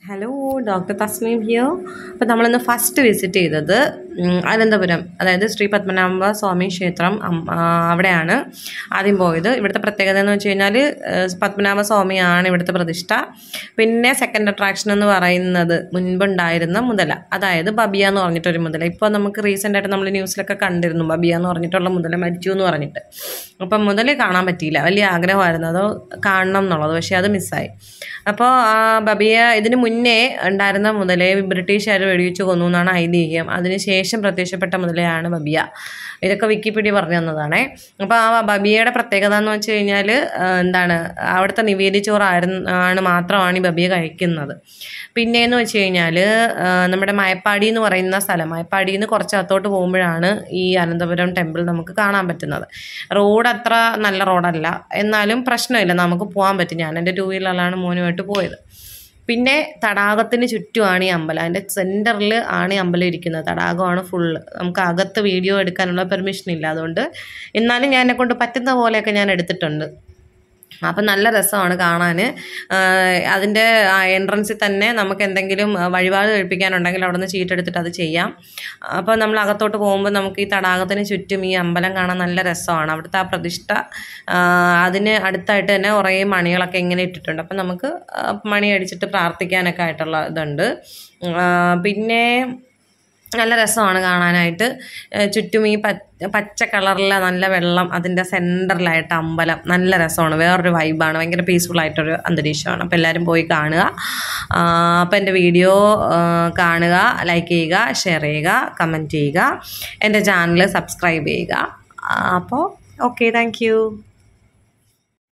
hello doctor തസ്മീം ഹിയോ അപ്പോൾ നമ്മളിന്ന് first visit ചെയ്തത് ഉം, അനന്തപുരം അതായത് ശ്രീ പത്മനാഭ സ്വാമി ക്ഷേത്രം അം- ആ, അവിടെയാണ് ആദ്യം പോയത് ഇവിടുത്തെ പ്രത്യേകത എന്ന് വെച്ച് കഴിഞ്ഞാൽ പത്മനാഭ സ്വാമിയാണ് ഇവിടുത്തെ പ്രതിഷ്ഠ പിന്നെ സെക്കൻഡ് അട്രാക്ഷൻ എന്ന് പറയുന്നത് മുൻപുണ്ടായിരുന്ന മുതല അതായത് ബബിയ എന്ന് പറഞ്ഞിട്ടൊരു മുതല ഇപ്പോൾ നമുക്ക് റീസെൻ്റ് ആയിട്ട് നമ്മൾ ന്യൂസിലൊക്കെ കണ്ടിരുന്നു ബബിയ എന്ന് പറഞ്ഞിട്ടുള്ള മുതല മരിച്ചു എന്ന് പറഞ്ഞിട്ട് അപ്പം മുതൽ കാണാൻ പറ്റിയില്ല വലിയ ആഗ്രഹമായിരുന്നു അത് കാണണം എന്നുള്ളത് പക്ഷേ അത് മിസ്സായി അപ്പോൾ ആ ബബിയ ഇതിന് മുന്നേ ഉണ്ടായിരുന്ന മുതലേ ബ്രിട്ടീഷുകാർ വെടിവെച്ച് കൊന്നു എന്നാണ് ഐതിഹ്യം അതിനുശേഷം പ്രത്യക്ഷപ്പെട്ട മുതലയാണ് ബബിയ ഇതൊക്കെ വിക്കിപീഡിയ പറഞ്ഞു തന്നതാണേ അപ്പോൾ ആ ബബിയയുടെ പ്രത്യേകത എന്ന് വെച്ച് കഴിഞ്ഞാൽ എന്താണ് അവിടുത്തെ നിവേദിച്ചോറായിരുന്നു ആണ് മാത്രമാണ് ഈ ബബിയ കഴിക്കുന്നത് പിന്നെയെന്ന് വെച്ച് കഴിഞ്ഞാൽ നമ്മുടെ മയപ്പാടി എന്ന് പറയുന്ന സ്ഥലം മയപ്പാടിയിൽ നിന്ന് കുറച്ച് അകത്തോട്ട് പോകുമ്പോഴാണ് ഈ അനന്തപുരം ടെമ്പിൾ നമുക്ക് കാണാൻ പറ്റുന്നത് റോഡ് അത്ര നല്ല റോഡല്ല എന്നാലും പ്രശ്നമില്ല നമുക്ക് പോകാൻ പറ്റും ഞാൻ എൻ്റെ ടൂ വീലറിലാണ് മോനുമായിട്ട് പോയത് പിന്നെ തടാകത്തിന് ചുറ്റുമാണ് ഈ അമ്പലം അതിൻ്റെ സെൻറ്ററിൽ ആണ് ഈ അമ്പലം ഇരിക്കുന്നത് തടാകമാണ് ഫുള്ള് നമുക്ക് അകത്ത് വീഡിയോ എടുക്കാനുള്ള പെർമിഷൻ ഇല്ല അതുകൊണ്ട് എന്നാലും ഞാൻ എന്നെ കൊണ്ട് പറ്റുന്ന പോലെയൊക്കെ ഞാൻ എടുത്തിട്ടുണ്ട് അപ്പം നല്ല രസമാണ് കാണാൻ അതിൻ്റെ എൻട്രൻസിൽ തന്നെ നമുക്ക് എന്തെങ്കിലും ആ, വഴിപാട് കഴിപ്പിക്കാനുണ്ടെങ്കിൽ അവിടെ നിന്ന് ചീട്ടെടുത്തിട്ട് അത് ചെയ്യാം അപ്പോൾ നമ്മൾ അകത്തോട്ട് പോകുമ്പോൾ നമുക്ക് ഈ തടാകത്തിന് ചുറ്റും ഈ അമ്പലം കാണാൻ നല്ല രസമാണ് അവിടുത്തെ ആ പ്രതിഷ്ഠ ആ, അതിന് അടുത്തായിട്ട് തന്നെ കുറേ മണികളൊക്കെ ഇങ്ങനെ ഇട്ടിട്ടുണ്ട് അപ്പം നമുക്ക് ആ, മണി അടിച്ചിട്ട് പ്രാർത്ഥിക്കാനൊക്കെ ആയിട്ടുള്ള ഇതുണ്ട് ആ, പിന്നെ നല്ല രസമാണ് കാണാനായിട്ട് ഏഹ് ചുറ്റും ഈ പച്ച പച്ച കളറിലെ നല്ല വെള്ളം അതിൻ്റെ സെൻറ്ററിലായിട്ട് അമ്പലം നല്ല രസമാണ് വേറൊരു വൈബാണ് ഭയങ്കര പീസ്ഫുൾ ആയിട്ടൊരു അന്തരീക്ഷമാണ് അപ്പോൾ എല്ലാവരും പോയി കാണുക അപ്പോൾ എൻ്റെ വീഡിയോ കാണുക ലൈക്ക് ചെയ്യുക ഷെയർ ചെയ്യുക കമൻറ്റ് ചെയ്യുക എൻ്റെ ചാനൽ സബ്സ്ക്രൈബ് ചെയ്യുക അപ്പോൾ ഓക്കെ താങ്ക് യു